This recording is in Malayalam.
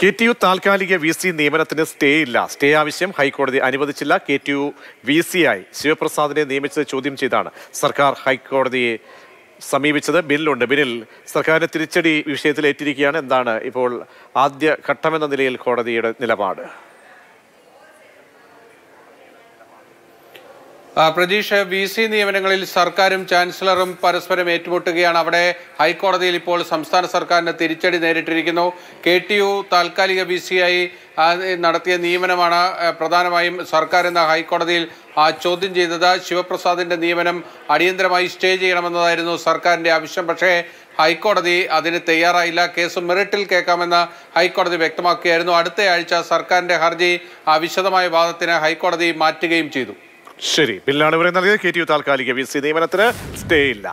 കെ ടി യു താൽക്കാലിക വി സി നിയമനത്തിന് സ്റ്റേ ഇല്ല സ്റ്റേ ആവശ്യം ഹൈക്കോടതി അനുവദിച്ചില്ല K T U V C ആയി ശിവപ്രസാദിനെ നിയമിച്ചത് ചോദ്യം ചെയ്താണ് സർക്കാർ ഹൈക്കോടതിയെ സമീപിച്ചത് ബില്ലുണ്ട് ബില്ലിൽ സർക്കാരിന് തിരിച്ചടി വിഷയത്തിൽ ഏറ്റിരിക്കുകയാണ് എന്താണ് ഇപ്പോൾ ആദ്യ ഘട്ടമെന്ന നിലയിൽ കോടതിയുടെ നിലപാട് ആ, പ്രതീഷ് വി സി നിയമനങ്ങളിൽ സർക്കാരും ചാൻസലറും പരസ്പരം ഏറ്റുമുട്ടുകയാണ് അവിടെ ഹൈക്കോടതിയിൽ ഇപ്പോൾ സംസ്ഥാന സർക്കാരിന് തിരിച്ചടി നേരിട്ടിരിക്കുന്നു കെ ടി യു താൽക്കാലിക വി സി ആയി ആ, നടത്തിയ നിയമനമാണ് ആ, പ്രധാനമായും സർക്കാർ എന്ന ഹൈക്കോടതിയിൽ ആ, ചോദ്യം ചെയ്തത് ശിവപ്രസാദിന്റെ നിയമനം അടിയന്തരമായി സ്റ്റേ ചെയ്യണമെന്നതായിരുന്നു സർക്കാരിന്റെ ആവശ്യം പക്ഷേ ഹൈക്കോടതി അതിന് തയ്യാറായില്ല കേസ് മെറിറ്റിൽ കേൾക്കാമെന്ന് ഹൈക്കോടതി വ്യക്തമാക്കുകയായിരുന്നു അടുത്ത ആഴ്ച സർക്കാരിന്റെ ഹർജി ആ, വിശദമായ വാദത്തിന് ഹൈക്കോടതി മാറ്റുകയും ചെയ്തു ശരി ബില്ലാണ് ഇവരെ നൽകിയത് കെ ടി യു താൽക്കാലിക വി സി നിയമനത്തിന് സ്റ്റേ ഇല്ല